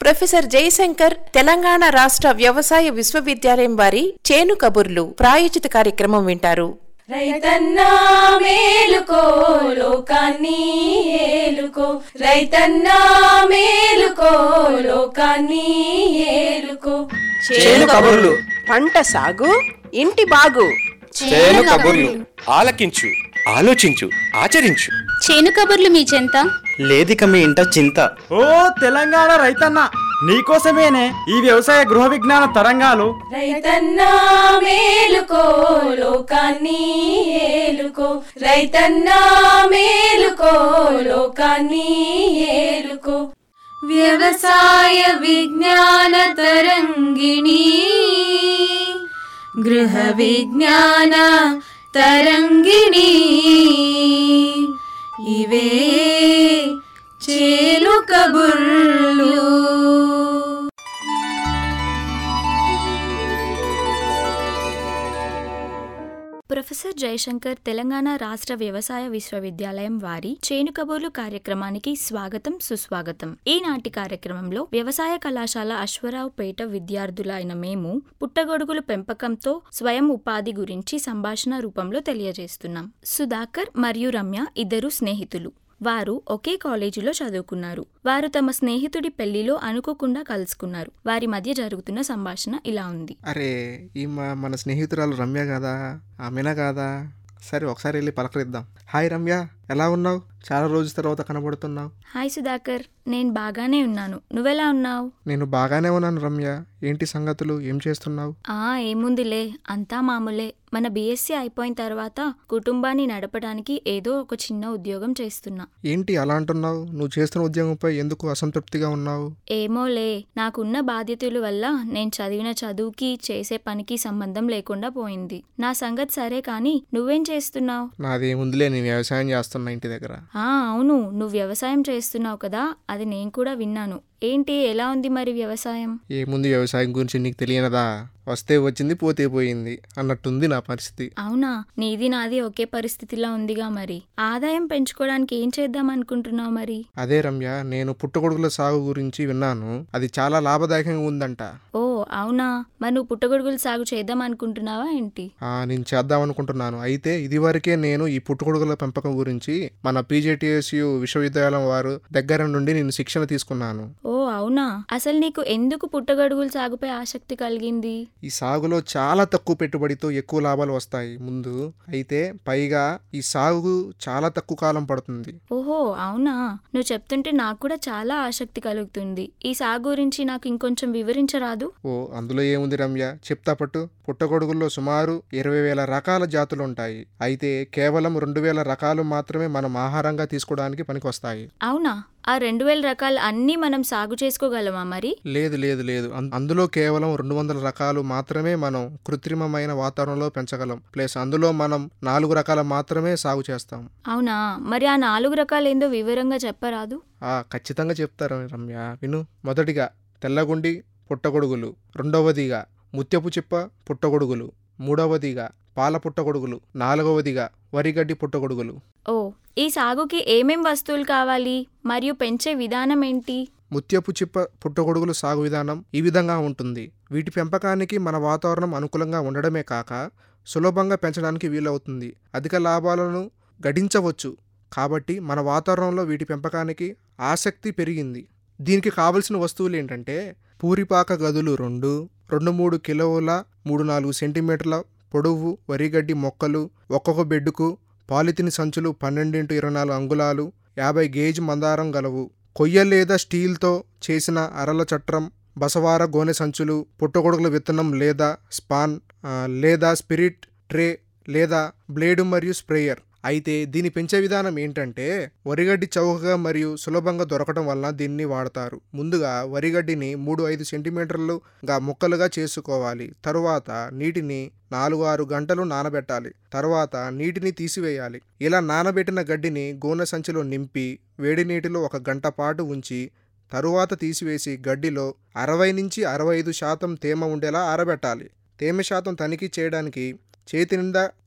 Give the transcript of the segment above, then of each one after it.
professor Jayashankar Telangana రాష్ట్ర వ్యవసాయ విశ్వవిద్యాలయం వారి చేను కబుర్లు ప్రాయోజిత కార్యక్రమం వింటారు రైతన్నా మేలుకో లోకాన్ని ఏలుకో రైతన్నా మేలుకో లోకాన్ని ఏలుకో చేను కబుర్లు పంట సాగు ఇంటి బాగు చేను కబుర్లు ఆలకించు ఆలోచించు ఆచరించు చేను కబుర్లు మీ చెంత లేదిక మీ ఇంట చింత ఓ తెలంగాణ రైతన్న నీకోసమేనే ఈ వ్యవసాయ గృహ విజ్ఞాన తరంగాలు రైతన్నా మేలుకో లోకాన్ని ఏలుకో రైతన్నా మేలుకో లోకాన్ని ఏలుకో వ్యవసాయ విజ్ఞాన తరంగిణి గృహ విజ్ఞాన తరంగిణి ఇవే చేలు కబుర్లు ప్రొఫెసర్ జయశంకర్ తెలంగాణ రాష్ట్ర వ్యవసాయ విశ్వవిద్యాలయం వారి చేను కబూర్లు కార్యక్రమానికి స్వాగతం సుస్వాగతం ఈనాటి కార్యక్రమంలో వ్యవసాయ కళాశాల అశ్వరావుపేట విద్యార్థులైన మేము పుట్టగొడుగుల పెంపకంతో స్వయం ఉపాధి గురించి సంభాషణ రూపంలో తెలియజేస్తున్నాం సుధాకర్ మరియు రమ్య ఇద్దరు స్నేహితులు వారు ఒకే కాలేజీలో చదువుకున్నారు వారు తమ స్నేహితుడి పెళ్లిలో అనుకోకుండా కలుసుకున్నారు వారి మధ్య జరుగుతున్న సంభాషణ ఇలా ఉంది అరే ఈ మా మన స్నేహితురాలు రమ్య కదా ఆమెనా కాదా సరే ఒకసారి వెళ్ళి పలకరిద్దాం హాయ్ రమ్య ఎలా ఉన్నావు చాలా రోజుల తర్వాత కనబడుతున్నావు హాయ్ సుధాకర్ నేను బాగానే ఉన్నాను నువ్వెలా ఉన్నావు నేను బాగానే ఉన్నాను రమ్య ఏంటి సంగతులు ఏం చేస్తున్నావు ఆ ఏముందిలే అంతా మామూలే మన బీఎస్సీ అయిపోయిన తర్వాత కుటుంబాన్ని నడపడానికి ఏదో ఒక చిన్న ఉద్యోగం చేస్తున్నా ఏంటి అలా అంటున్నావు నువ్వు చేస్తున్న ఉద్యోగంపై ఎందుకు అసంతృప్తిగా ఉన్నావు ఏమోలే నాకున్న బాధ్యతల వల్ల నేను చదివిన చదువుకి చేసే పనికి సంబంధం లేకుండా పోయింది నా సంగతి సరే కానీ నువ్వేం చేస్తున్నావు నాదేముందిలే నేను వ్యవసాయం చేస్తున్నా ఇంటి దగ్గర ఆ అవును నువ్వు వ్యవసాయం చేస్తున్నావు కదా అది నేను కూడా విన్నాను ఏంటి ఎలా ఉంది మరి వ్యవసాయం ఏముంది వ్యవసాయం గురించి నీకు తెలియనదా వస్తే వచ్చింది పోతే పోయింది అన్నట్టుంది నా పరిస్థితి అవునా నీది నాది ఒకే పరిస్థితిలా ఉందిగా మరి ఆదాయం పెంచుకోవడానికి ఏం చేద్దాం అనుకుంటున్నావు మరి అదే రమ్య నేను పుట్టగొడుగుల సాగు గురించి విన్నాను అది చాలా లాభదాయకంగా ఉందంట ఓ అవునా మరి నువ్వు పుట్టగొడుగులు సాగు చేద్దాం అనుకుంటున్నావా ఏంటి ఆ, నేను చేద్దాం అనుకుంటున్నాను అయితే ఇదివరకే నేను ఈ పుట్టుకొడుగుల పెంపకం గురించి మన పీజేటీఎస్యు విశ్వవిద్యాలయం వారు దగ్గర నుండి నేను శిక్షణ తీసుకున్నాను ఓ అవునా అసలు నీకు ఎందుకు పుట్టగొడుగుల సాగుపై ఆసక్తి కలిగింది ఈ సాగులో చాలా తక్కువ పెట్టుబడితో ఎక్కువ లాభాలు వస్తాయి ముందు అయితే పైగా ఈ సాగు చాలా తక్కువ కాలం పడుతుంది ఓహో అవునా నువ్వు చెప్తుంటే నాకు కూడా చాలా ఆసక్తి కలుగుతుంది ఈ సాగు గురించి నాకు ఇంకొంచెం వివరించరాదు ఓ అందులో ఏముంది రమ్య చెప్తా పట్టు పుట్టగొడుగుల్లో సుమారు ఇరవై వేల రకాల జాతులు ఉంటాయి అయితే కేవలం రెండు వేల రకాలు మాత్రమే మనం ఆహారంగా తీసుకోవడానికి పనికొస్తాయి అవునా ఆ రెండు వేల రకాలు అన్నీ మనం సాగు చేసుకోగలమా మరి లేదు లేదు లేదు అం- అందులో కేవలం రెండు వందల రకాలు మాత్రమే మనం కృత్రిమమైన వాతావరణంలో పెంచగలం ప్లస్ అందులో మనం నాలుగు రకాల మాత్రమే సాగు చేస్తాం అవునా మరి ఆ నాలుగు రకాలు ఏందో వివరంగా చెప్పరాదు ఆ ఖచ్చితంగా చెప్తారు రమ్య విను మొదటిగా తెల్లగుండి పుట్టగొడుగులు రెండవదిగా ముత్యపు చిప్ప పుట్టగొడుగులు మూడవదిగా పాల పుట్టగొడుగులు నాలుగవదిగా వరిగడ్డి పుట్టగొడుగులు ఓ ఈ సాగుకి ఏమేం వస్తువులు కావాలి మరియు పెంచే విధానం ఏంటి ముత్యపు చిప్ప పుట్టగొడుగులు సాగు విధానం ఈ విధంగా ఉంటుంది వీటి పెంపకానికి మన వాతావరణం అనుకూలంగా ఉండడమే కాక సులభంగా పెంచడానికి వీలవుతుంది అధిక లాభాలను గడించవచ్చు కాబట్టి మన వాతావరణంలో వీటి పెంపకానికి ఆసక్తి పెరిగింది దీనికి కావలసిన వస్తువులు ఏంటంటే పూరిపాక గదులు రెండు రెండు మూడు కిలోల మూడు నాలుగు సెంటీమీటర్ల పొడవు వరిగడ్డి మొక్కలు ఒక్కొక్క బెడ్డుకు పాలిథిన్ సంచులు పన్నెండింటి ఇరవై నాలుగు అంగుళాలు యాభై గేజ్ మందారం గలవు కొయ్య లేదా స్టీల్తో చేసిన అరల చట్రం బసవార గోనె సంచులు పుట్టగొడుగుల విత్తనం లేదా స్పాన్ ఆ, లేదా స్పిరిట్ ట్రే లేదా బ్లేడు మరియు స్ప్రేయర్ అయితే దీన్ని పెంచే విధానం ఏంటంటే వరిగడ్డి చౌకగా మరియు సులభంగా దొరకడం వలన దీన్ని వాడతారు ముందుగా వరిగడ్డిని మూడు ఐదు సెంటీమీటర్లుగా ముక్కలుగా చేసుకోవాలి తరువాత నీటిని నాలుగు ఆరు గంటలు నానబెట్టాలి తర్వాత నీటిని తీసివేయాలి ఇలా నానబెట్టిన గడ్డిని గోనె సంచిలో నింపి వేడి నీటిలో ఒక గంట పాటు ఉంచి తరువాత తీసివేసి గడ్డిలో అరవై నుంచి అరవై ఐదు శాతం తేమ ఉండేలా ఆరబెట్టాలి తేమ శాతం తనిఖీ చేయడానికి చేతి నిండా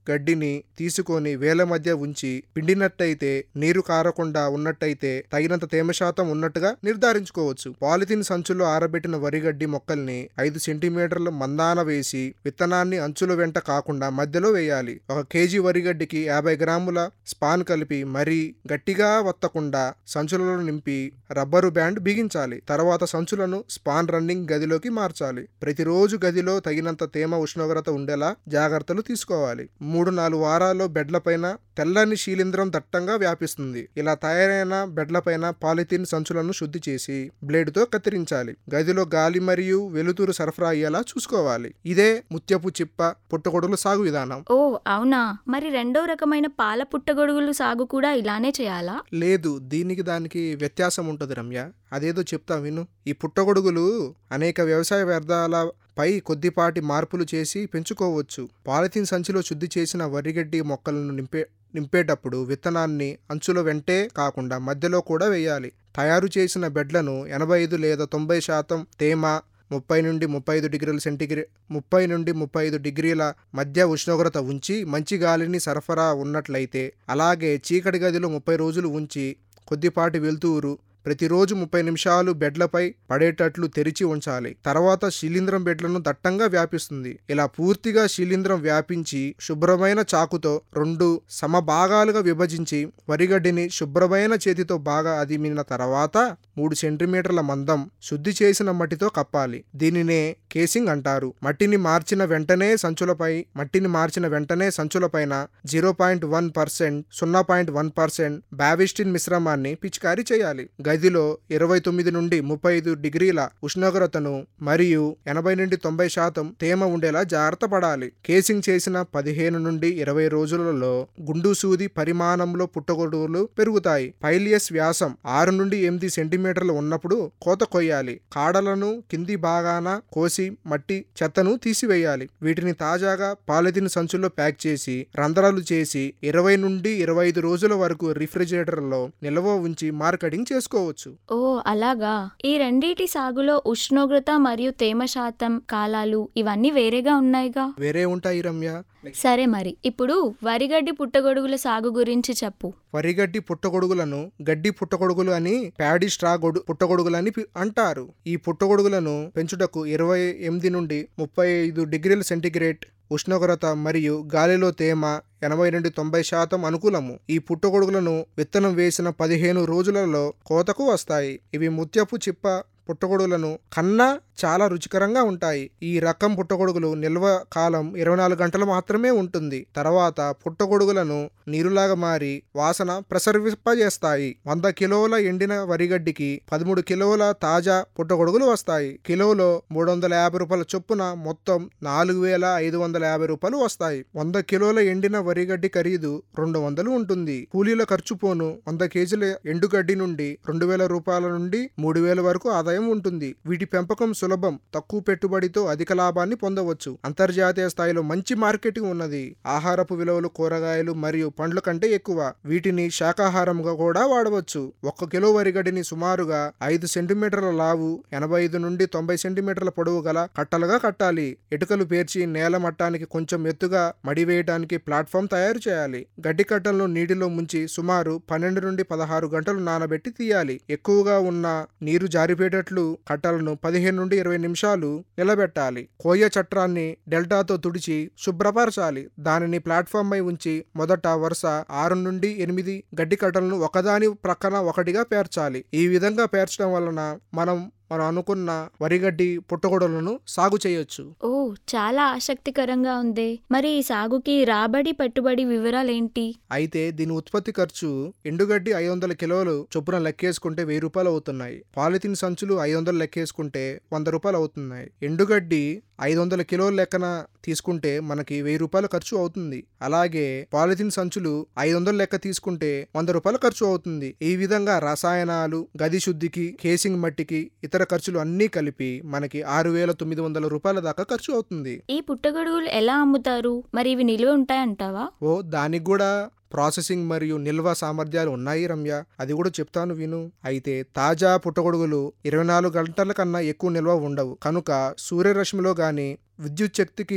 గడ్డిని తీసుకొని వేల మధ్య ఉంచి పిండినట్టయితే నీరు కారకుండా ఉన్నట్టయితే తగినంత తేమ శాతం ఉన్నట్టుగా నిర్ధారించుకోవచ్చు పాలిథిన్ సంచుల్లో ఆరబెట్టిన వరిగడ్డి మొక్కల్ని ఐదు సెంటీమీటర్ల మందాన వేసి విత్తనాన్ని అంచుల వెంట కాకుండా మధ్యలో వేయాలి ఒక కేజీ వరిగడ్డికి యాభై గ్రాముల స్పాన్ కలిపి మరీ గట్టిగా వత్తకుండా సంచులలో నింపి రబ్బరు బ్యాండ్ బిగించాలి తర్వాత సంచులను స్పాన్ రన్నింగ్ గదిలోకి మార్చాలి ప్రతిరోజు గదిలో తగినంత తేమ ఉష్ణోగ్రత ఉండేలా జాగ్రత్తలు తీసుకోవాలి మూడు నాలుగు వారాల్లో బెడ్లపైన తెల్లని శీలింద్రం దట్టంగా వ్యాపిస్తుంది ఇలా తయారైన బెడ్లపైన పాలిథిన్ సంచులను శుద్ధి చేసి బ్లేడ్తో కత్తిరించాలి గదిలో గాలి మరియు వెలుతురు సరఫరా అయ్యేలా చూసుకోవాలి ఇదే ముత్యపు చిప్ప పుట్టగొడుగుల సాగు విధానం ఓ అవునా మరి రెండో రకమైన పాల పుట్టగొడుగులు సాగు కూడా ఇలానే చేయాలా లేదు దీనికి దానికి వ్యత్యాసం ఉంటుంది రమ్య అదేదో చెప్తా విను ఈ పుట్టగొడుగులు అనేక వ్యవసాయ వ్యర్థాల పై కొద్దిపాటి మార్పులు చేసి పెంచుకోవచ్చు పాలిథిన్ సంచిలో శుద్ధి చేసిన వరిగడ్డి మొక్కలను నింపే నింపేటప్పుడు విత్తనాన్ని అంచుల వెంటే కాకుండా మధ్యలో కూడా వేయాలి తయారు చేసిన బెడ్లను ఎనభై ఐదు లేదా తొంభై శాతం తేమ ముప్పై నుండి ముప్పై ఐదు డిగ్రీల సెంటిగ్రే ముప్పై నుండి ముప్పై ఐదు డిగ్రీల మధ్య ఉష్ణోగ్రత ఉంచి మంచి గాలిని సరఫరా ఉన్నట్లయితే అలాగే చీకటి గదిలో ముప్పై రోజులు ఉంచి కొద్దిపాటి వెలుతురు ప్రతిరోజు ముప్పై నిమిషాలు బెడ్లపై పడేటట్లు తెరిచి ఉంచాలి తర్వాత శిలీంధ్రం బెడ్లను దట్టంగా వ్యాపిస్తుంది ఇలా పూర్తిగా శిలీంధ్రం వ్యాపించి శుభ్రమైన చాకుతో రెండు సమభాగాలుగా విభజించి వరిగడ్డిని శుభ్రమైన చేతితో బాగా అదిమిన తర్వాత మూడు సెంటీమీటర్ల మందం శుద్ధి చేసిన మట్టితో కప్పాలి దీనినే కేసింగ్ అంటారు మట్టిని మార్చిన వెంటనే సంచులపై మట్టిని మార్చిన వెంటనే సంచులపైన జీరో పాయింట్ వన్ పర్సెంట్ సున్నా పాయింట్ వన్ పర్సెంట్ బావిస్టిన్ మిశ్రమాన్ని పిచికారీ చేయాలి గదిలో ఇరవై తొమ్మిది నుండి ముప్పై ఐదు డిగ్రీల ఉష్ణోగ్రతను మరియు ఎనభై నుండి తొంభై శాతం తేమ ఉండేలా జాగ్రత్త పడాలి కేసింగ్ చేసిన పదిహేను నుండి ఇరవై రోజులలో గుండు సూది పరిమాణంలో పుట్టగొడుగులు పెరుగుతాయి పైలియస్ వ్యాసం ఆరు నుండి ఎనిమిది సెంటీమీటర్లు ఉన్నప్పుడు కోత కొయ్యాలి కాడలను కింది భాగాన కోసి మట్టి చెత్తను తీసివేయాలి వీటిని తాజాగా పాలిథిన్ సంచుల్లో ప్యాక్ చేసి రంధ్రాలు చేసి ఇరవై నుండి ఇరవై ఐదు రోజుల వరకు రిఫ్రిజిరేటర్లో నిల్వ ఉంచి మార్కెటింగ్ చేసుకోవచ్చు ఓ అలాగా ఈ రెండిటి సాగులో ఉష్ణోగ్రత మరియు తేమ శాతం కాలాలు ఇవన్నీ వేరేగా ఉన్నాయిగా వేరే ఉంటాయి రమ్య సరే మరి ఇప్పుడు వరిగడ్డి పుట్టగొడుగుల సాగు గురించి చెప్పు వరిగడ్డి పుట్టగొడుగులను గడ్డి పుట్టగొడుగులు అని ప్యాడీ స్ట్రా గొడు పుట్టగొడుగులు అని పి- అంటారు ఈ పుట్టగొడుగులను పెంచుటకు ఇరవై ఎనిమిది నుండి ముప్పై ఐదు డిగ్రీల సెంటిగ్రేడ్ ఉష్ణోగ్రత మరియు గాలిలో తేమ ఎనభై నుండి తొంభై శాతం అనుకూలము ఈ పుట్టగొడుగులను విత్తనం వేసిన పదిహేను రోజులలో కోతకు వస్తాయి ఇవి ముత్యపు చిప్ప పుట్టగొడుగులను కన్నా చాలా రుచికరంగా ఉంటాయి ఈ రకం పుట్టగొడుగులు నిల్వ కాలం ఇరవై నాలుగు గంటలు మాత్రమే ఉంటుంది తర్వాత పుట్టగొడుగులను నీరులాగా మారి వాసన ప్రసరిప్పజేస్తాయి వంద కిలోల ఎండిన వరిగడ్డికి పదమూడు కిలోల తాజా పుట్టగొడుగులు వస్తాయి కిలోలో మూడు వందల యాభై రూపాయల చొప్పున మొత్తం నాలుగు వేల ఐదు వందల యాభై రూపాయలు వస్తాయి వంద కిలోల ఎండిన వరిగడ్డి ఖరీదు రెండు వందలు ఉంటుంది కూలీల ఖర్చు పోను వంద కేజీల ఎండుగడ్డి నుండి రెండు వేల రూపాయల నుండి మూడు వేల వరకు ఆదాయం ఉంటుంది వీటి పెంపకం సులభం తక్కువ పెట్టుబడితో అధిక లాభాన్ని పొందవచ్చు అంతర్జాతీయ స్థాయిలో మంచి మార్కెటింగ్ ఉన్నది ఆహారపు విలువలు కూరగాయలు మరియు పండ్ల కంటే ఎక్కువ వీటిని శాకాహారంగా కూడా వాడవచ్చు ఒక్క కిలో వరిగడ్డిని సుమారుగా ఐదు సెంటీమీటర్ల లావు ఎనభై ఐదు నుండి తొంభై సెంటీమీటర్ల పొడవు గల కట్టలుగా కట్టాలి ఇటుకలు పేర్చి నేల మట్టానికి కొంచెం ఎత్తుగా మడివేయడానికి ప్లాట్ఫామ్ తయారు చేయాలి గడ్డి కట్టలను నీటిలో ముంచి సుమారు పన్నెండు నుండి పదహారు గంటలు నానబెట్టి తీయాలి ఎక్కువగా ఉన్న నీరు జారిపోయేటట్లు కట్టలను పదిహేను నుండి ఇరవై నిమిషాలు నిలబెట్టాలి కోయ చట్రాన్ని డెల్టాతో తుడిచి శుభ్రపరచాలి దానిని ప్లాట్ఫామ్ పై ఉంచి మొదట వరుస ఆరు నుండి ఎనిమిది గడ్డి కట్టలను ఒకదాని ప్రక్కన ఒకటిగా పేర్చాలి ఈ విధంగా పేర్చడం వలన మనం మనం అనుకున్న వరిగడ్డి పుట్టగొడలను సాగు చేయొచ్చు ఓ చాలా ఆసక్తికరంగా ఉంది మరి ఈ సాగుకి రాబడి పెట్టుబడి వివరాలేంటి అయితే దీని ఉత్పత్తి ఖర్చు ఎండుగడ్డి ఐదు వందల కిలోలు చొప్పున లెక్కేసుకుంటే వెయ్యి రూపాయలు అవుతున్నాయి పాలిథిన్ సంచులు ఐదు వందలు లెక్కేసుకుంటే వంద రూపాయలు అవుతున్నాయి ఎండుగడ్డి ఐదు వందల కిలోల లెక్కన తీసుకుంటే మనకి వెయ్యి రూపాయల ఖర్చు అవుతుంది అలాగే పాలిథిన్ సంచులు ఐదు వందల లెక్క తీసుకుంటే వంద రూపాయల ఖర్చు అవుతుంది ఈ విధంగా రసాయనాలు గది శుద్ధికి కేసింగ్ మట్టికి ఇతర ఖర్చులు అన్నీ కలిపి మనకి ఆరు వేల తొమ్మిది వందల రూపాయల దాకా ఖర్చు అవుతుంది ఈ పుట్టగొడుగులు ఎలా అమ్ముతారు మరి ఇవి నిల్వ ఉంటాయంటావా ఓ దానికి కూడా ప్రాసెసింగ్ మరియు నిల్వ సామర్థ్యాలు ఉన్నాయి రమ్య అది కూడా చెప్తాను విను అయితే తాజా పుట్టగొడుగులు ఇరవై నాలుగు గంటల కన్నా ఎక్కువ నిల్వ ఉండవు కనుక సూర్యరశ్మిలో గాని విద్యుత్ శక్తికి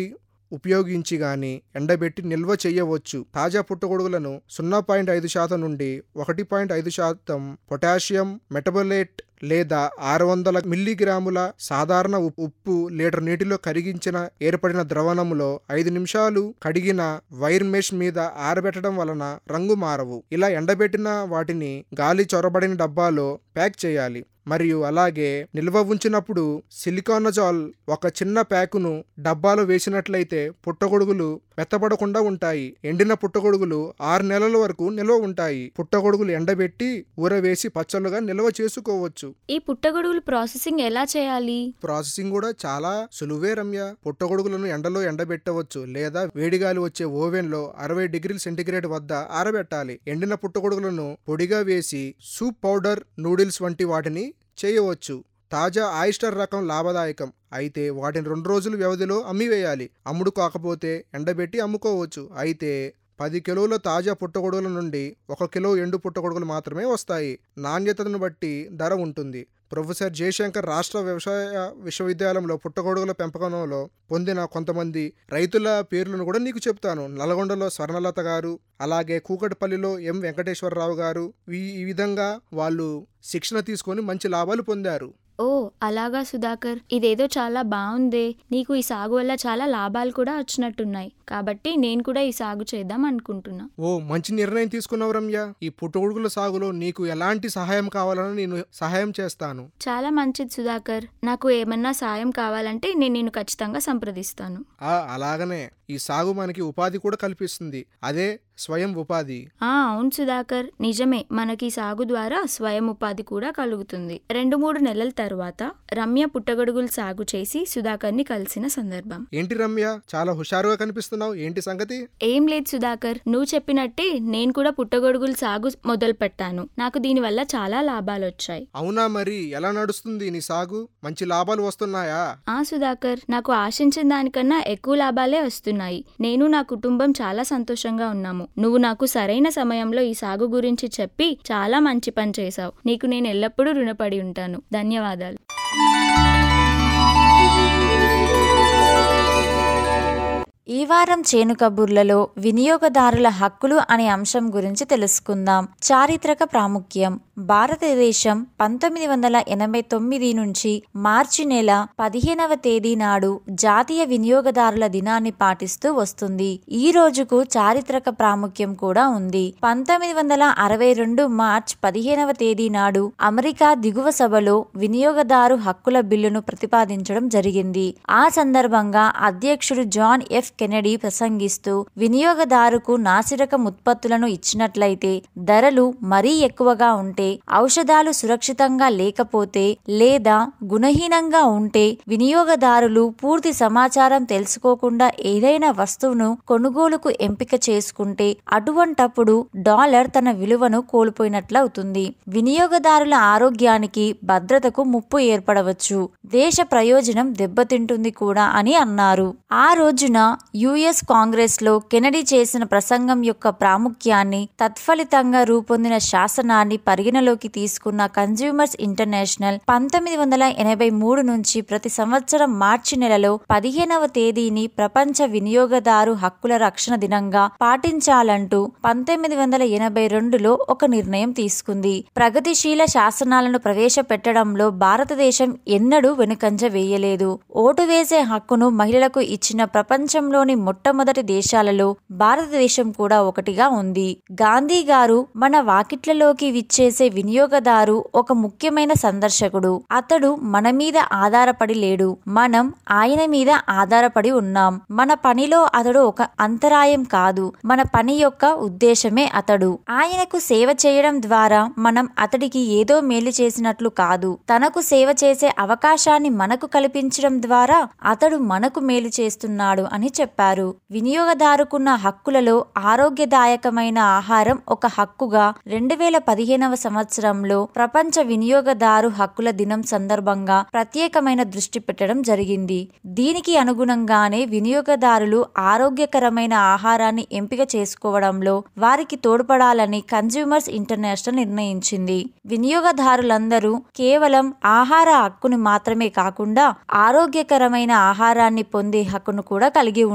ఉపయోగించి గాని ఎండబెట్టి నిల్వ చేయవచ్చు తాజా పుట్టగొడుగులను సున్నా పాయింట్ ఐదు శాతం నుండి ఒకటి పాయింట్ ఐదు శాతం పొటాషియం మెటబోలేట్ లేదా ఆరు వందల మిల్లీగ్రాముల సాధారణ ఉప్- ఉప్పు లీటర్ నీటిలో కరిగించిన ఏర్పడిన ద్రవణములో ఐదు నిమిషాలు కడిగిన వైర్ మెష్ మీద ఆరబెట్టడం వలన రంగు మారవు ఇలా ఎండబెట్టిన వాటిని గాలి చొరబడిన డబ్బాలో ప్యాక్ చేయాలి మరియు అలాగే నిల్వ ఉంచినప్పుడు సిలికానజాల్ ఒక చిన్న ప్యాకును డబ్బాలో వేసినట్లయితే పుట్టగొడుగులు మెత్తబడకుండా ఉంటాయి ఎండిన పుట్టగొడుగులు ఆరు నెలల వరకు నిల్వ ఉంటాయి పుట్టగొడుగులు ఎండబెట్టి ఊరవేసి పచ్చళ్ళుగా నిల్వ చేసుకోవచ్చు ఈ పుట్టగొడుగులు ప్రాసెసింగ్ ఎలా చేయాలి ప్రాసెసింగ్ కూడా చాలా సులువే రమ్య పుట్టగొడుగులను ఎండలో ఎండబెట్టవచ్చు లేదా వేడిగాలి వచ్చే ఓవెన్ లో అరవై డిగ్రీల సెంటీగ్రేడ్ వద్ద ఆరబెట్టాలి ఎండిన పుట్టగొడుగులను పొడిగా వేసి సూప్ పౌడర్ నూడిల్స్ వంటి వాటిని చేయవచ్చు తాజా ఆయిస్టర్ రకం లాభదాయకం అయితే వాటిని రెండు రోజుల వ్యవధిలో అమ్మివేయాలి అమ్ముడు కాకపోతే ఎండబెట్టి అమ్ముకోవచ్చు అయితే పది కిలోల తాజా పుట్టగొడుగుల నుండి ఒక కిలో ఎండు పుట్టగొడుగులు మాత్రమే వస్తాయి నాణ్యతను బట్టి ధర ఉంటుంది ప్రొఫెసర్ జయశంకర్ రాష్ట్ర వ్యవసాయ విశ్వవిద్యాలయంలో పుట్టగొడుగుల పెంపకంలో పొందిన కొంతమంది రైతుల పేర్లను కూడా నీకు చెప్తాను నల్గొండలో స్వర్ణలత గారు అలాగే కూకటిపల్లిలో ఎం వెంకటేశ్వరరావు గారు ఈ ఈ విధంగా వాళ్ళు శిక్షణ తీసుకొని మంచి లాభాలు పొందారు ఓ అలాగా సుధాకర్ ఇదేదో చాలా బాగుందే నీకు ఈ సాగు వల్ల చాలా లాభాలు కూడా వచ్చినట్టున్నాయి కాబట్టి నేను కూడా ఈ సాగు చేద్దాం అనుకుంటున్నా ఓ మంచి నిర్ణయం తీసుకున్నావు రమ్య ఈ పుట్టగొడుగుల సాగులో నీకు ఎలాంటి సహాయం కావాలని నేను సహాయం చేస్తాను చాలా మంచిది సుధాకర్ నాకు ఏమన్నా సాయం కావాలంటే నేను నిన్ను ఖచ్చితంగా సంప్రదిస్తాను ఆ అలాగనే ఈ సాగు మనకి ఉపాధి కూడా కల్పిస్తుంది అదే స్వయం ఉపాధి ఆ అవును సుధాకర్ నిజమే మనకి ఈ సాగు ద్వారా స్వయం ఉపాధి కూడా కలుగుతుంది రెండు మూడు నెలల తర్వాత రమ్య పుట్టగొడుగులు సాగు చేసి సుధాకర్ని కలిసిన సందర్భం ఏంటి రమ్య చాలా హుషారుగా కనిపిస్తున్నావు ఏంటి సంగతి ఏం లేదు సుధాకర్ నువ్వు చెప్పినట్టే నేను కూడా పుట్టగొడుగులు సాగు మొదలు పెట్టాను నాకు దీనివల్ల చాలా లాభాలు వచ్చాయి అవునా మరి ఎలా నడుస్తుంది నీ సాగు మంచి లాభాలు వస్తున్నాయా ఆ సుధాకర్ నాకు ఆశించిన దానికన్నా ఎక్కువ లాభాలే వస్తున్నాయి నేను నా కుటుంబం చాలా సంతోషంగా ఉన్నాము నువ్వు నాకు సరైన సమయంలో ఈ సాగు గురించి చెప్పి చాలా మంచి పని చేశావు నీకు నేను ఎల్లప్పుడూ రుణపడి ఉంటాను ధన్యవాదాలు ఈ వారం చేను కబుర్లలో వినియోగదారుల హక్కులు అనే అంశం గురించి తెలుసుకుందాం చారిత్రక ప్రాముఖ్యం భారతదేశం పంతొమ్మిది వందల ఎనభై తొమ్మిది నుంచి మార్చి నెల పదిహేనవ తేదీ నాడు జాతీయ వినియోగదారుల దినాన్ని పాటిస్తూ వస్తుంది ఈ రోజుకు చారిత్రక ప్రాముఖ్యం కూడా ఉంది పంతొమ్మిది వందల అరవై రెండు మార్చ్ పదిహేనవ తేదీ నాడు అమెరికా దిగువ సభలో వినియోగదారు హక్కుల బిల్లును ప్రతిపాదించడం జరిగింది ఆ సందర్భంగా అధ్యక్షుడు జాన్ ఎఫ్ కెనడీ ప్రసంగిస్తూ వినియోగదారుకు నాసిరకం ఉత్పత్తులను ఇచ్చినట్లయితే ధరలు మరీ ఎక్కువగా ఉంటే ఔషధాలు సురక్షితంగా లేకపోతే లేదా గుణహీనంగా ఉంటే వినియోగదారులు పూర్తి సమాచారం తెలుసుకోకుండా ఏదైనా వస్తువును కొనుగోలుకు ఎంపిక చేసుకుంటే అటువంటప్పుడు డాలర్ తన విలువను కోల్పోయినట్లవుతుంది వినియోగదారుల ఆరోగ్యానికి భద్రతకు ముప్పు ఏర్పడవచ్చు దేశ ప్రయోజనం దెబ్బతింటుంది కూడా అని అన్నారు ఆ రోజున యుఎస్ కాంగ్రెస్ లో కెనడీ చేసిన ప్రసంగం యొక్క ప్రాముఖ్యాన్ని తత్ఫలితంగా రూపొందిన శాసనాన్ని పరిగణలోకి తీసుకున్న కన్జ్యూమర్స్ ఇంటర్నేషనల్ పంతొమ్మిది వందల ఎనభై మూడు నుంచి ప్రతి సంవత్సరం మార్చి నెలలో పదిహేనవ తేదీని ప్రపంచ వినియోగదారు హక్కుల రక్షణ దినంగా పాటించాలంటూ పంతొమ్మిది వందల ఎనభై రెండులో ఒక నిర్ణయం తీసుకుంది ప్రగతిశీల శాసనాలను ప్రవేశపెట్టడంలో భారతదేశం ఎన్నడూ వెనుకంజ వేయలేదు ఓటు వేసే హక్కును మహిళలకు ఇచ్చిన ప్రపంచంలోని మొట్టమొదటి దేశాలలో భారతదేశం కూడా ఒకటిగా ఉంది గాంధీ గారు మన వాకిట్లలోకి విచ్చేసే వినియోగదారు ఒక ముఖ్యమైన సందర్శకుడు అతడు మన మీద ఆధారపడి లేడు మనం ఆయన మీద ఆధారపడి ఉన్నాం మన పనిలో అతడు ఒక అంతరాయం కాదు మన పని యొక్క ఉద్దేశమే అతడు ఆయనకు సేవ చేయడం ద్వారా మనం అతడికి ఏదో మేలు చేసినట్లు కాదు తనకు సేవ చేసే అవకాశాన్ని మనకు కల్పించడం ద్వారా అతడు మనకు మేలు చేస్తున్నాడు అని చెప్పారు వినియోగదారుకున్న హక్కులలో ఆరోగ్యదాయకమైన ఆహారం ఒక హక్కుగా రెండు వేల పదిహేనవ సంవత్సరంలో ప్రపంచ వినియోగదారు హక్కుల దినం సందర్భంగా ప్రత్యేకమైన దృష్టి పెట్టడం జరిగింది దీనికి అనుగుణంగానే వినియోగదారులు ఆరోగ్యకరమైన ఆహారాన్ని ఎంపిక చేసుకోవడంలో వారికి తోడ్పడాలని కన్జ్యూమర్స్ ఇంటర్నేషనల్ నిర్ణయించింది వినియోగదారులందరూ కేవలం ఆహార హక్కును మాత్రమే కాకుండా ఆరోగ్యకరమైన ఆహారాన్ని పొందే హక్కును కూడా కలిగి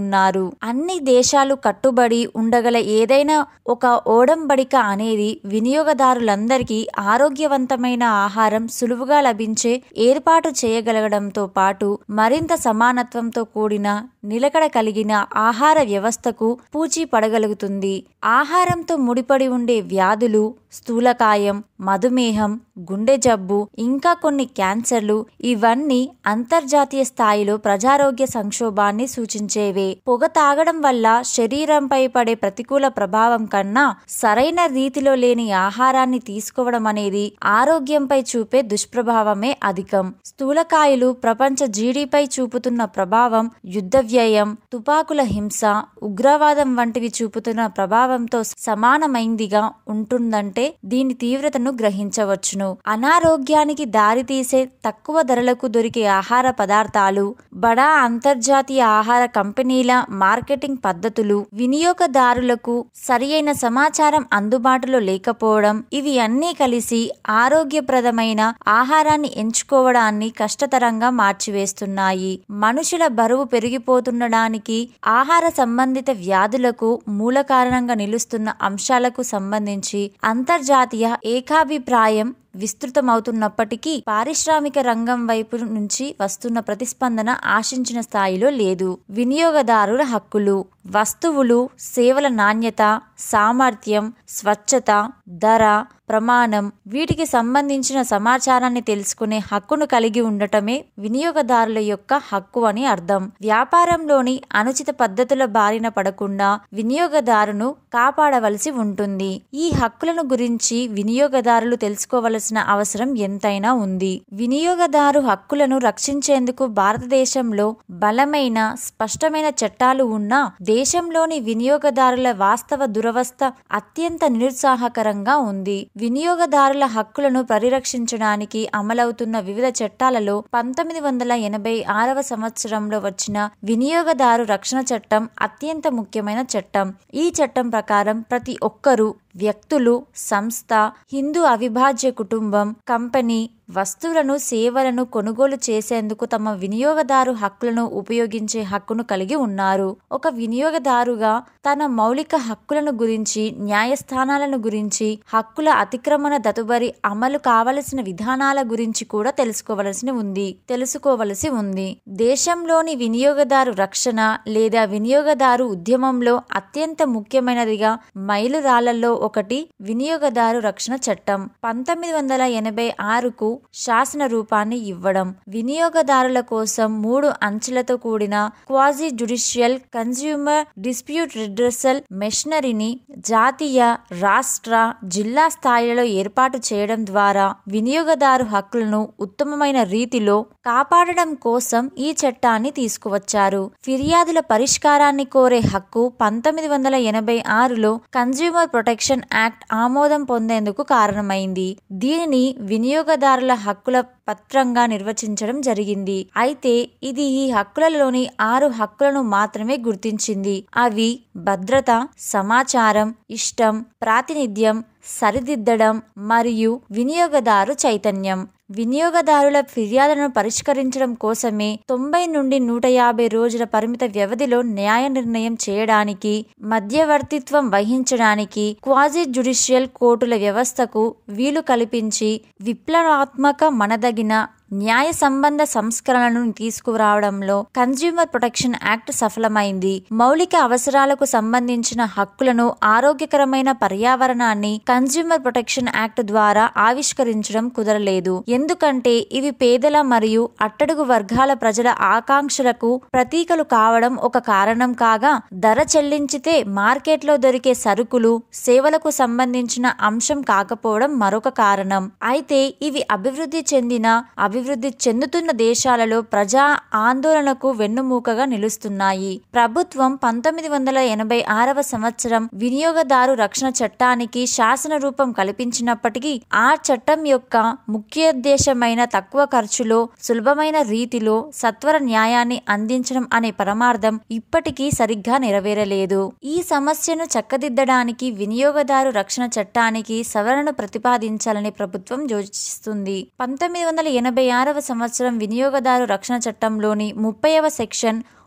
ఉన్నారు అన్ని దేశాలు కట్టుబడి ఉండగల ఏదైనా ఒక ఓడంబడిక అనేది వినియోగదారులందరికీ ఆరోగ్యవంతమైన ఆహారం సులువుగా లభించే ఏర్పాటు చేయగలగడంతో పాటు మరింత సమానత్వంతో కూడిన నిలకడ కలిగిన ఆహార వ్యవస్థకు పూచీ పడగలుగుతుంది ఆహారంతో ముడిపడి ఉండే వ్యాధులు స్థూలకాయం మధుమేహం గుండె జబ్బు ఇంకా కొన్ని క్యాన్సర్లు ఇవన్నీ అంతర్జాతీయ స్థాయిలో ప్రజారోగ్య సంక్షోభాన్ని సూచించేవే పొగ తాగడం వల్ల శరీరంపై పడే ప్రతికూల ప్రభావం కన్నా సరైన రీతిలో లేని ఆహారాన్ని తీసుకోవడం అనేది ఆరోగ్యంపై చూపే దుష్ప్రభావమే అధికం స్థూలకాయలు ప్రపంచ జీడీపై చూపుతున్న ప్రభావం యుద్ధ వ్యయం తుపాకుల హింస ఉగ్రవాదం వంటివి చూపుతున్న ప్రభావంతో సమానమైందిగా ఉంటుందంటే దీని తీవ్రతను గ్రహించవచ్చును అనారోగ్యానికి దారితీసే తక్కువ ధరలకు దొరికే ఆహార పదార్థాలు బడా అంతర్జాతీయ ఆహార కంపెనీల మార్కెటింగ్ పద్ధతులు వినియోగదారులకు సరియైన సమాచారం అందుబాటులో లేకపోవడం ఇవి అన్నీ కలిసి ఆరోగ్యప్రదమైన ఆహారాన్ని ఎంచుకోవడాన్ని కష్టతరంగా మార్చివేస్తున్నాయి మనుషుల బరువు పెరిగిపోతుండడానికి ఆహార సంబంధిత వ్యాధులకు మూల కారణంగా నిలుస్తున్న అంశాలకు సంబంధించి అంతర్జాతీయ ఏకాభిప్రాయం విస్తృతమవుతున్నప్పటికీ పారిశ్రామిక రంగం వైపు నుంచి వస్తున్న ప్రతిస్పందన ఆశించిన స్థాయిలో లేదు వినియోగదారుల హక్కులు వస్తువులు సేవల నాణ్యత సామర్థ్యం స్వచ్ఛత ధర ప్రమాణం వీటికి సంబంధించిన సమాచారాన్ని తెలుసుకునే హక్కును కలిగి ఉండటమే వినియోగదారుల యొక్క హక్కు అని అర్థం వ్యాపారంలోని అనుచిత పద్ధతుల బారిన పడకుండా వినియోగదారును కాపాడవలసి ఉంటుంది ఈ హక్కులను గురించి వినియోగదారులు తెలుసుకోవలసిన అవసరం ఎంతైనా ఉంది వినియోగదారు హక్కులను రక్షించేందుకు భారతదేశంలో బలమైన స్పష్టమైన చట్టాలు ఉన్నా దేశంలోని వినియోగదారుల వాస్తవ దురవస్థ అత్యంత నిరుత్సాహకరంగా ఉంది వినియోగదారుల హక్కులను పరిరక్షించడానికి అమలవుతున్న వివిధ చట్టాలలో పంతొమ్మిది వందల ఎనభై ఆరవ సంవత్సరంలో వచ్చిన వినియోగదారు రక్షణ చట్టం అత్యంత ముఖ్యమైన చట్టం ఈ చట్టం ప్రకారం ప్రతి ఒక్కరూ వ్యక్తులు సంస్థ హిందూ అవిభాజ్య కుటుంబం కంపెనీ వస్తువులను సేవలను కొనుగోలు చేసేందుకు తమ వినియోగదారు హక్కులను ఉపయోగించే హక్కును కలిగి ఉన్నారు ఒక వినియోగదారుగా తన మౌలిక హక్కులను గురించి న్యాయస్థానాలను గురించి హక్కుల అతిక్రమణ దతుబరి అమలు కావలసిన విధానాల గురించి కూడా తెలుసుకోవలసి ఉంది తెలుసుకోవలసి ఉంది దేశంలోని వినియోగదారు రక్షణ లేదా వినియోగదారు ఉద్యమంలో అత్యంత ముఖ్యమైనదిగా మైలురాళ్లలో ఒకటి వినియోగదారు రక్షణ చట్టం పంతొమ్మిది వందల ఎనభై ఆరుకు శాసన రూపాన్ని ఇవ్వడం వినియోగదారుల కోసం మూడు అంచెలతో కూడిన quasi judicial consumer dispute redressal మెషనరీని జాతీయ రాష్ట్ర జిల్లా స్థాయిలలో ఏర్పాటు చేయడం ద్వారా వినియోగదారు హక్కులను ఉత్తమమైన రీతిలో కాపాడడం కోసం ఈ చట్టాన్ని తీసుకువచ్చారు ఫిర్యాదుల పరిష్కారాన్ని కోరే హక్కు పంతొమ్మిది వందల ఎనభై ఆరులో కన్స్యూమర్ ప్రొటెక్షన్ యాక్ట్ ఆమోదం పొందేందుకు కారణమైంది దీనిని వినియోగదారుల హక్కుల పత్రంగా నిర్వచించడం జరిగింది అయితే ఇది ఈ హక్కులలోని ఆరు హక్కులను మాత్రమే గుర్తించింది అవి భద్రత సమాచారం ఇష్టం ప్రాతినిధ్యం సరిదిద్దడం మరియు వినియోగదారు చైతన్యం వినియోగదారుల ఫిర్యాదులను పరిష్కరించడం కోసమే తొంభై నుండి నూట యాభై రోజుల పరిమిత వ్యవధిలో న్యాయ నిర్ణయం చేయడానికి మధ్యవర్తిత్వం వహించడానికి క్వాజీ జుడిషియల్ కోర్టుల వ్యవస్థకు వీలు కల్పించి విప్లవాత్మక మనదగిన న్యాయ సంబంధ సంస్కరణలను తీసుకురావడంలో కన్స్యూమర్ ప్రొటెక్షన్ యాక్ట్ సఫలమైంది మౌలిక అవసరాలకు సంబంధించిన హక్కులను ఆరోగ్యకరమైన పర్యావరణాన్ని కన్స్యూమర్ ప్రొటెక్షన్ యాక్ట్ ద్వారా ఆవిష్కరించడం కుదరలేదు ఎందుకంటే ఇవి పేదల మరియు అట్టడుగు వర్గాల ప్రజల ఆకాంక్షలకు ప్రతీకలు కావడం ఒక కారణం కాగా ధర చెల్లించితే మార్కెట్లో దొరికే సరుకులు సేవలకు సంబంధించిన అంశం కాకపోవడం మరొక కారణం అయితే ఇవి అభివృద్ధి చెందిన అభివృద్ధి చెందుతున్న దేశాలలో ప్రజా ఆందోళనకు వెన్నుమూకగా నిలుస్తున్నాయి ప్రభుత్వం పంతొమ్మిది వందల ఎనభై ఆరవ సంవత్సరం వినియోగదారు రక్షణ చట్టానికి శాసన రూపం కల్పించినప్పటికీ ఆ చట్టం యొక్క ముఖ్యోద్దేశమైన తక్కువ ఖర్చులో సులభమైన రీతిలో సత్వర న్యాయాన్ని అందించడం అనే పరమార్థం ఇప్పటికీ సరిగ్గా నెరవేరలేదు ఈ సమస్యను చక్కదిద్దడానికి వినియోగదారు రక్షణ చట్టానికి సవరణ ప్రతిపాదించాలని ప్రభుత్వం యోచిస్తుంది పంతొమ్మిది వందల ఎనభై ఆరవ సంవత్సరం వినియోగదారు రక్షణ చట్టంలోని ముప్పైవ సెక్షన్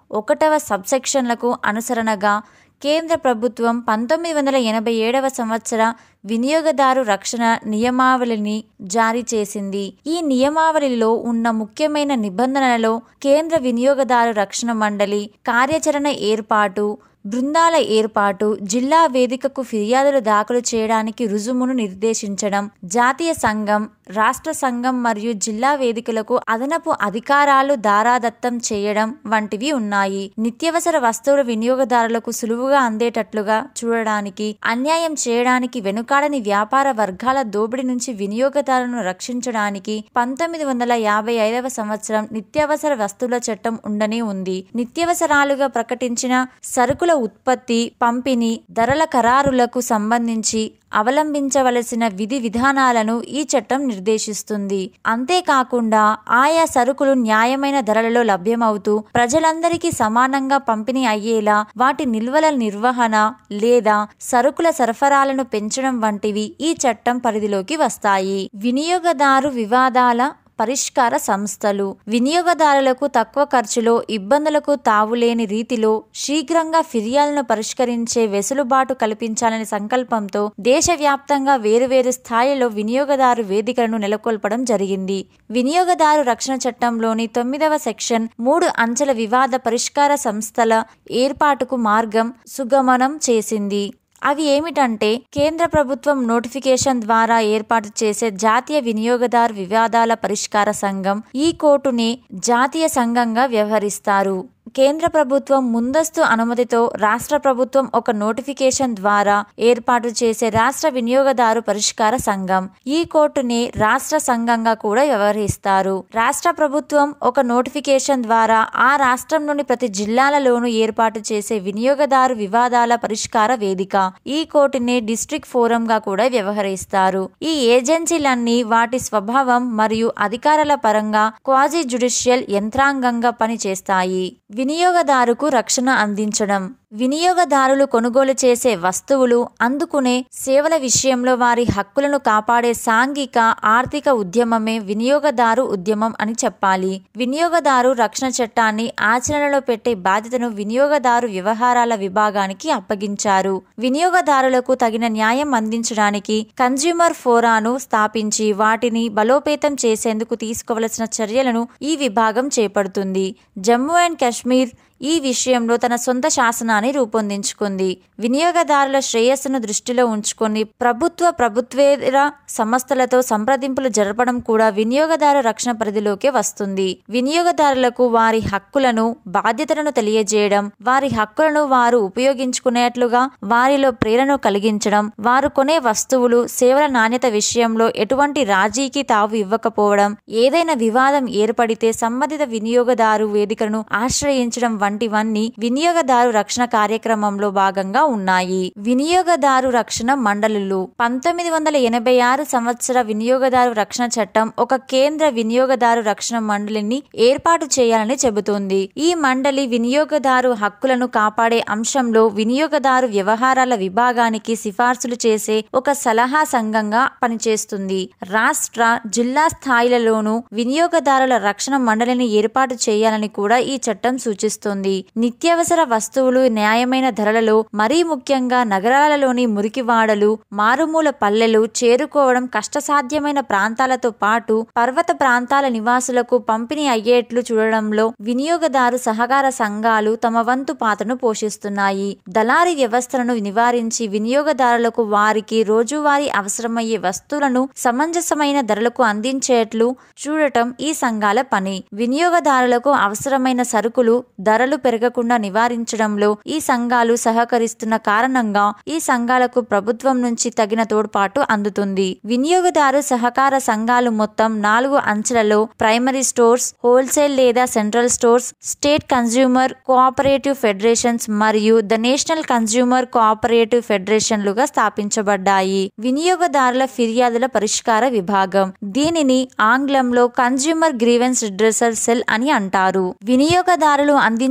ఒకటవ సబ్సెక్షన్లకు అనుసరణగా కేంద్ర ప్రభుత్వం పంతొమ్మిది వందల ఎనభై ఏడవ సంవత్సర వినియోగదారు రక్షణ నియమావళిని జారీ చేసింది ఈ నియమావళిలో ఉన్న ముఖ్యమైన నిబంధనలలో కేంద్ర వినియోగదారు రక్షణ మండలి కార్యాచరణ ఏర్పాటు బృందాల ఏర్పాటు జిల్లా వేదికకు ఫిర్యాదులు దాఖలు చేయడానికి రుజుమును నిర్దేశించడం జాతీయ సంఘం రాష్ట్ర సంఘం మరియు జిల్లా వేదికలకు అదనపు అధికారాలు దారాదత్తం చేయడం వంటివి ఉన్నాయి నిత్యవసర వస్తువుల వినియోగదారులకు సులువుగా అందేటట్లుగా చూడడానికి అన్యాయం చేయడానికి వెనుకాడని వ్యాపార వర్గాల దోపిడీ నుంచి వినియోగదారులను రక్షించడానికి పంతొమ్మిది వందల యాభై ఐదవ సంవత్సరం నిత్యావసర వస్తువుల చట్టం ఉండనే ఉంది నిత్యవసరాలుగా ప్రకటించిన సరుకుల ఉత్పత్తి పంపిణీ ధరల ఖరారులకు సంబంధించి అవలంబించవలసిన విధి విధానాలను ఈ చట్టం నిర్దేశిస్తుంది అంతేకాకుండా ఆయా సరుకులు న్యాయమైన ధరలలో లభ్యమవుతూ ప్రజలందరికీ సమానంగా పంపిణీ అయ్యేలా వాటి నిల్వల నిర్వహణ లేదా సరుకుల సరఫరాలను పెంచడం వంటివి ఈ చట్టం పరిధిలోకి వస్తాయి వినియోగదారు వివాదాల పరిష్కార సంస్థలు వినియోగదారులకు తక్కువ ఖర్చులో ఇబ్బందులకు తావులేని రీతిలో శీఘ్రంగా ఫిర్యాదులను పరిష్కరించే వెసులుబాటు కల్పించాలనే సంకల్పంతో దేశవ్యాప్తంగా వేరువేరు స్థాయిలో వినియోగదారు వేదికలను నెలకొల్పడం జరిగింది వినియోగదారు రక్షణ చట్టంలోని తొమ్మిదవ సెక్షన్ మూడు అంచెల వివాద పరిష్కార సంస్థల ఏర్పాటుకు మార్గం సుగమనం చేసింది అవి ఏమిటంటే కేంద్ర ప్రభుత్వం నోటిఫికేషన్ ద్వారా ఏర్పాటు చేసే జాతీయ వినియోగదారు వివాదాల పరిష్కార సంఘం ఈ కోర్టుని జాతీయ సంఘంగా వ్యవహరిస్తారు కేంద్ర ప్రభుత్వం ముందస్తు అనుమతితో రాష్ట్ర ప్రభుత్వం ఒక నోటిఫికేషన్ ద్వారా ఏర్పాటు చేసే రాష్ట్ర వినియోగదారు పరిష్కార సంఘం ఈ కోర్టుని రాష్ట్ర సంఘంగా కూడా వ్యవహరిస్తారు రాష్ట్ర ప్రభుత్వం ఒక నోటిఫికేషన్ ద్వారా ఆ రాష్ట్రంలోని ప్రతి జిల్లాలలోనూ ఏర్పాటు చేసే వినియోగదారు వివాదాల పరిష్కార వేదిక ఈ కోర్టుని డిస్ట్రిక్ట్ ఫోరం గా కూడా వ్యవహరిస్తారు ఈ ఏజెన్సీలన్నీ వాటి స్వభావం మరియు అధికారాల పరంగా క్వాజీ జుడిషియల్ యంత్రాంగంగా పనిచేస్తాయి వినియోగదారుకు రక్షణ అందించడం వినియోగదారులు కొనుగోలు చేసే వస్తువులు అందుకునే సేవల విషయంలో వారి హక్కులను కాపాడే సాంఘిక ఆర్థిక ఉద్యమమే వినియోగదారు ఉద్యమం అని చెప్పాలి వినియోగదారు రక్షణ చట్టాన్ని ఆచరణలో పెట్టే బాధ్యతను వినియోగదారు వ్యవహారాల విభాగానికి అప్పగించారు వినియోగదారులకు తగిన న్యాయం అందించడానికి కన్జ్యూమర్ ఫోరాను స్థాపించి వాటిని బలోపేతం చేసేందుకు తీసుకోవలసిన చర్యలను ఈ విభాగం చేపడుతుంది జమ్మూ అండ్ కాశ్మీర్ ఈ విషయంలో తన సొంత శాసనాన్ని రూపొందించుకుంది వినియోగదారుల శ్రేయస్సును దృష్టిలో ఉంచుకొని ప్రభుత్వ ప్రభుత్వేతర సంస్థలతో సంప్రదింపులు జరపడం కూడా వినియోగదారు రక్షణ పరిధిలోకే వస్తుంది వినియోగదారులకు వారి హక్కులను బాధ్యతలను తెలియజేయడం వారి హక్కులను వారు ఉపయోగించుకునేట్లుగా వారిలో ప్రేరణ కలిగించడం వారు కొనే వస్తువులు సేవల నాణ్యత విషయంలో ఎటువంటి రాజీకి తావు ఇవ్వకపోవడం ఏదైనా వివాదం ఏర్పడితే సంబంధిత వినియోగదారు వేదికను ఆశ్రయించడం వంటివన్నీ వినియోగదారు రక్షణ కార్యక్రమంలో భాగంగా ఉన్నాయి వినియోగదారు రక్షణ మండలులు పంతొమ్మిది వందల ఎనభై ఆరు సంవత్సర వినియోగదారు రక్షణ చట్టం ఒక కేంద్ర వినియోగదారు రక్షణ మండలిని ఏర్పాటు చేయాలని చెబుతోంది ఈ మండలి వినియోగదారు హక్కులను కాపాడే అంశంలో వినియోగదారు వ్యవహారాల విభాగానికి సిఫార్సులు చేసే ఒక సలహా సంఘంగా పనిచేస్తుంది రాష్ట్ర జిల్లా స్థాయిలలోనూ వినియోగదారుల రక్షణ మండలిని ఏర్పాటు చేయాలని కూడా ఈ చట్టం సూచిస్తుంది నిత్యావసర వస్తువులు న్యాయమైన ధరలలో మరీ ముఖ్యంగా నగరాలలోని మురికివాడలు మారుమూల పల్లెలు చేరుకోవడం కష్టసాధ్యమైన ప్రాంతాలతో పాటు పర్వత ప్రాంతాల నివాసులకు పంపిణీ అయ్యేట్లు చూడడంలో వినియోగదారు సహకార సంఘాలు తమ వంతు పాత్రను పోషిస్తున్నాయి దళారీ వ్యవస్థలను నివారించి వినియోగదారులకు వారికి రోజువారీ అవసరమయ్యే వస్తువులను సమంజసమైన ధరలకు అందించేట్లు చూడటం ఈ సంఘాల పని వినియోగదారులకు అవసరమైన సరుకులు ధరలు పెరగకుండా నివారించడంలో ఈ సంఘాలు సహకరిస్తున్న కారణంగా ఈ సంఘాలకు ప్రభుత్వం నుంచి తగిన తోడ్పాటు అందుతుంది వినియోగదారు సహకార సంఘాలు మొత్తం నాలుగు అంచెలలో ప్రైమరీ స్టోర్స్ హోల్సేల్ లేదా central stores state consumer cooperative federations మరియు ద నేషనల్ కన్స్యూమర్ కోఆపరేటివ్ ఫెడరేషన్లుగా స్థాపించబడ్డాయి వినియోగదారుల ఫిర్యాదుల పరిష్కార విభాగం దీనిని ఆంగ్లంలో కన్స్యూమర్ గ్రీవెన్స్ రిడ్రెసల్ సెల్ అని అంటారు వినియోగదారులు అందించే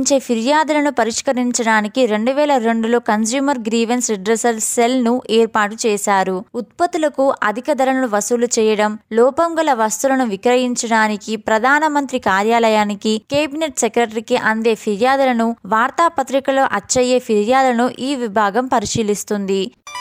లభించే ఫిర్యాదులను పరిష్కరించడానికి రెండు వేల రెండులో కన్స్యూమర్ గ్రీవెన్స్ రిడ్రసల్ సెల్ ను ఏర్పాటు చేశారు ఉత్పత్తులకు అధిక ధరలను వసూలు చేయడం లోపం గల వస్తువులను విక్రయించడానికి ప్రధానమంత్రి కార్యాలయానికి కేబినెట్ సెక్రటరీకి అందే ఫిర్యాదులను వార్తాపత్రికలో అచ్చయ్యే ఫిర్యాదులను ఈ విభాగం పరిశీలిస్తుంది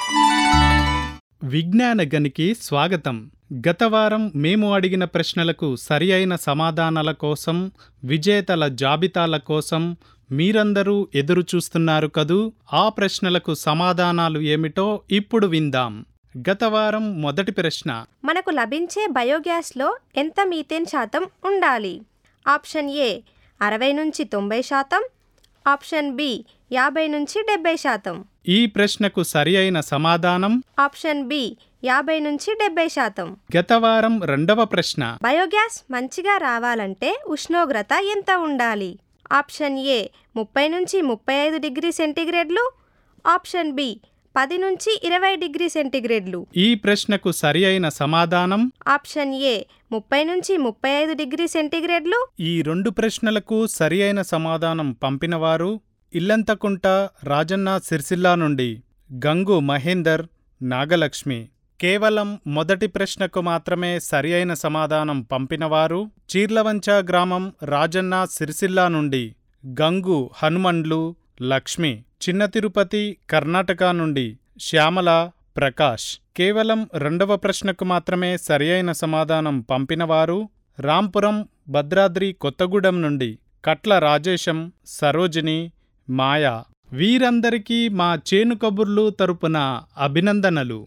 విజ్ఞాన గనికి స్వాగతం గత వారం మేము అడిగిన ప్రశ్నలకు సరి అయిన సమాధానాల కోసం విజేతల జాబితాల కోసం మీరందరూ ఎదురు చూస్తున్నారు కదూ ఆ ప్రశ్నలకు సమాధానాలు ఏమిటో ఇప్పుడు విందాం గత వారం మొదటి ప్రశ్న మనకు లభించే బయోగ్యాస్లో ఎంత మీథేన్ శాతం ఉండాలి ఆప్షన్ ఏ అరవై నుంచి తొంభై శాతం ఆప్షన్ బి యాభై నుంచి డెబ్బై శాతం ఈ ప్రశ్నకు సరి అయిన సమాధానం ఆప్షన్ బి యాభై నుంచి డెబ్బై శాతం గత వారం రెండవ ప్రశ్న బయోగ్యాస్ మంచిగా రావాలంటే ఉష్ణోగ్రత ఎంత ఉండాలి ఆప్షన్ ఏ ముప్పై నుంచి ముప్పై ఐదు డిగ్రీ సెంటీగ్రేడ్లు ఆప్షన్ బి పది నుంచి ఇరవై డిగ్రీ సెంటీగ్రేడ్లు ఈ ప్రశ్నకు సరి అయిన సమాధానం ఆప్షన్ ఏ ముప్పై నుంచి ముప్పై ఐదు డిగ్రీ సెంటీగ్రేడ్లు ఈ రెండు ప్రశ్నలకు సరి అయిన సమాధానం పంపినవారు ఇల్లంతకుంట రాజన్న సిరిసిల్లా నుండి గంగు మహేందర్ నాగలక్ష్మి కేవలం మొదటి ప్రశ్నకు మాత్రమే సరి అయిన సమాధానం పంపినవారు చీర్లవంచ గ్రామం రాజన్న సిరిసిల్లా నుండి గంగు హనుమండ్లు లక్ష్మి చిన్న తిరుపతి కర్ణాటక నుండి శ్యామల ప్రకాష్ కేవలం రెండవ ప్రశ్నకు మాత్రమే సరి అయిన సమాధానం పంపినవారు రాంపురం భద్రాద్రి కొత్తగూడెం నుండి కట్ల రాజేశం సరోజిని మాయా వీరందరికీ మా చేను కబుర్లు తరపున అభినందనలు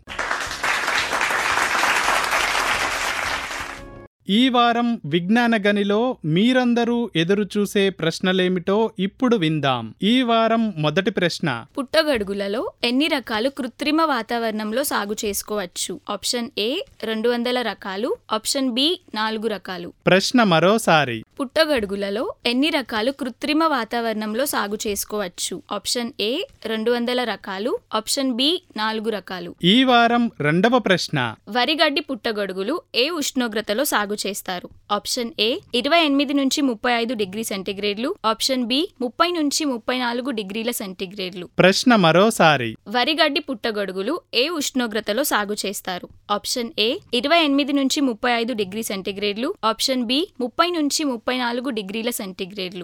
ఈ వారం విజ్ఞాన గనిలో మీరందరూ ఎదురుచూసే ప్రశ్నలేమిటో ఇప్పుడు విందాం ఈ వారం మొదటి ప్రశ్న పుట్టగొడుగులలో ఎన్ని రకాలు కృత్రిమ వాతావరణంలో సాగు చేసుకోవచ్చు ఆప్షన్ ఏ రెండు వందల రకాలు ఆప్షన్ బి నాలుగు రకాలు ప్రశ్న మరోసారి పుట్టగొడుగులలో ఎన్ని రకాలు కృత్రిమ వాతావరణంలో సాగు చేసుకోవచ్చు ఆప్షన్ ఏ రెండు వందల రకాలు ఆప్షన్ బి నాలుగు రకాలు ఈ వారం రెండవ ప్రశ్న వరిగడ్డి పుట్టగొడుగులు ఏ ఉష్ణోగ్రతలో సాగు చేస్తారు ఆప్షన్ ఏ ఇరవై ఎనిమిది నుంచి ముప్పై ఐదు డిగ్రీ సెంటీగ్రేడ్లు ఆప్షన్ బి ముప్పై నుంచి ముప్పై నాలుగు డిగ్రీల సెంటీగ్రేడ్లు ప్రశ్న మరోసారి వరిగడ్డి పుట్టగొడుగులు ఏ ఉష్ణోగ్రతలో సాగు చేస్తారు ఆప్షన్ ఏ ఇరవై ఎనిమిది నుంచి ముప్పై ఐదు డిగ్రీ సెంటీగ్రేడ్లు ఆప్షన్ బి ముప్పై నుంచి ముప్పై నాలుగు డిగ్రీల సెంటీగ్రేడ్లు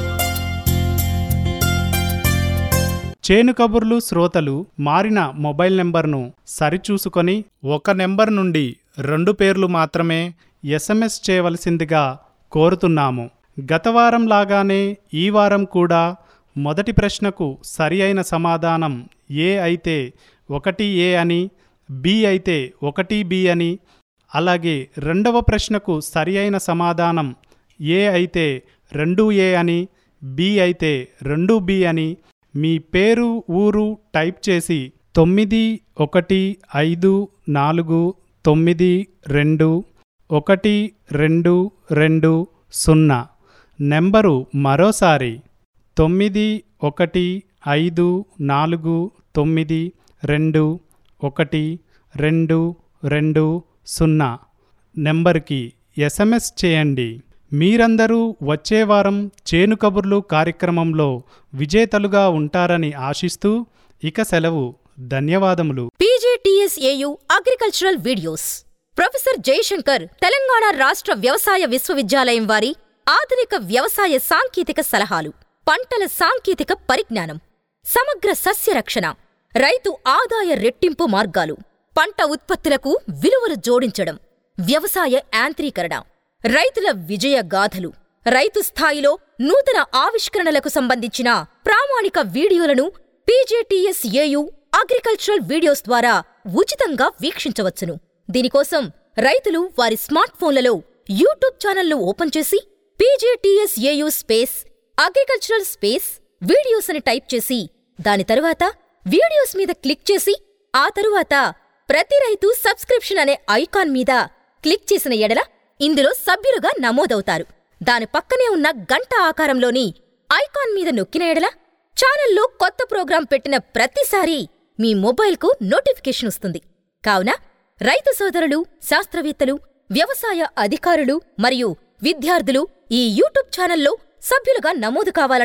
చేను కబుర్లు శ్రోతలు మారిన మొబైల్ నెంబర్ను సరిచూసుకొని ఒక నెంబర్ నుండి రెండు పేర్లు మాత్రమే ఎస్ఎంఎస్ చేయవలసిందిగా కోరుతున్నాము గత వారం లాగానే ఈ వారం కూడా మొదటి ప్రశ్నకు సరి అయిన సమాధానం ఏ అయితే ఒకటి ఏ అని బి అయితే ఒకటి బి అని అలాగే రెండవ ప్రశ్నకు సరి అయిన సమాధానం ఏ అయితే రెండు ఏ అని బి అయితే రెండు బి అని మీ పేరు ఊరు టైప్ చేసి తొమ్మిది ఒకటి ఐదు నాలుగు తొమ్మిది రెండు ఒకటి రెండు రెండు సున్నా నెంబరు మరోసారి తొమ్మిది ఒకటి ఐదు నాలుగు తొమ్మిది రెండు ఒకటి రెండు రెండు సున్నా నెంబర్కి ఎస్ఎంఎస్ చేయండి మీరందరూ వచ్చే వారం చేను కబుర్లు కార్యక్రమంలో విజేతలుగా ఉంటారని ఆశిస్తూ ఇక సెలవు ధన్యవాదములు PGTSAU agricultural videos professor Jayashankar Telangana రాష్ట్ర వ్యవసాయ విశ్వవిద్యాలయం వారి ఆధునిక వ్యవసాయ సాంకేతిక సలహాలు పంటల సాంకేతిక పరిజ్ఞానం సమగ్ర సస్య రక్షణ రైతు ఆదాయ రెట్టింపు మార్గాలు పంట ఉత్పత్తులకు విలువలు జోడించడం వ్యవసాయ యాంత్రీకరణ రైతుల విజయ గాథలు రైతు స్థాయిలో నూతన ఆవిష్కరణలకు సంబంధించిన ప్రామాణిక వీడియోలను పీజేటీఎస్ఏయు అగ్రికల్చరల్ వీడియోస్ ద్వారా ఉచితంగా వీక్షించవచ్చును దీనికోసం రైతులు వారి స్మార్ట్ ఫోన్లలో యూట్యూబ్ ఛానల్ను ఓపెన్ చేసి PJTSAU space agricultural space videos అని టైప్ చేసి దాని తరువాత వీడియోస్ మీద క్లిక్ చేసి ఆ తరువాత ప్రతి రైతు సబ్స్క్రిప్షన్ అనే ఐకాన్ మీద క్లిక్ చేసిన ఎడల ఇందులో సభ్యులుగా నమోదవుతారు దాని పక్కనే ఉన్న గంట ఆకారంలోని ఐకాన్ మీద నొక్కిన ఎడల ఛానల్లో కొత్త ప్రోగ్రాం పెట్టిన ప్రతిసారీ మీ మొబైల్కు నోటిఫికేషన్ వస్తుంది కావున రైతు సోదరులు శాస్త్రవేత్తలు వ్యవసాయ అధికారులు మరియు విద్యార్థులు ఈ యూట్యూబ్ ఛానల్లో సభ్యులుగా నమోదు కావాలని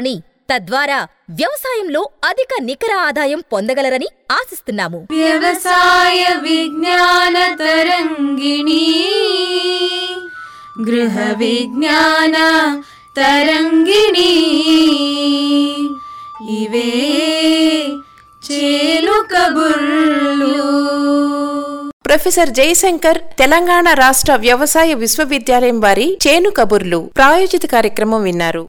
తద్వారా వ్యవసాయంలో అధిక నికర ఆదాయం పొందగలరని ఆశిస్తున్నాము వ్యవసాయ విజ్ఞాన తరంగిణి గృహ విజ్ఞాన తరంగిణి ఇవే చేలు కబుర్లు ప్రొఫెసర్ జయశంకర్ తెలంగాణ రాష్ట్ర వ్యవసాయ విశ్వవిద్యాలయం వారి చేను కబుర్లు ప్రాయోజిత కార్యక్రమం విన్నారు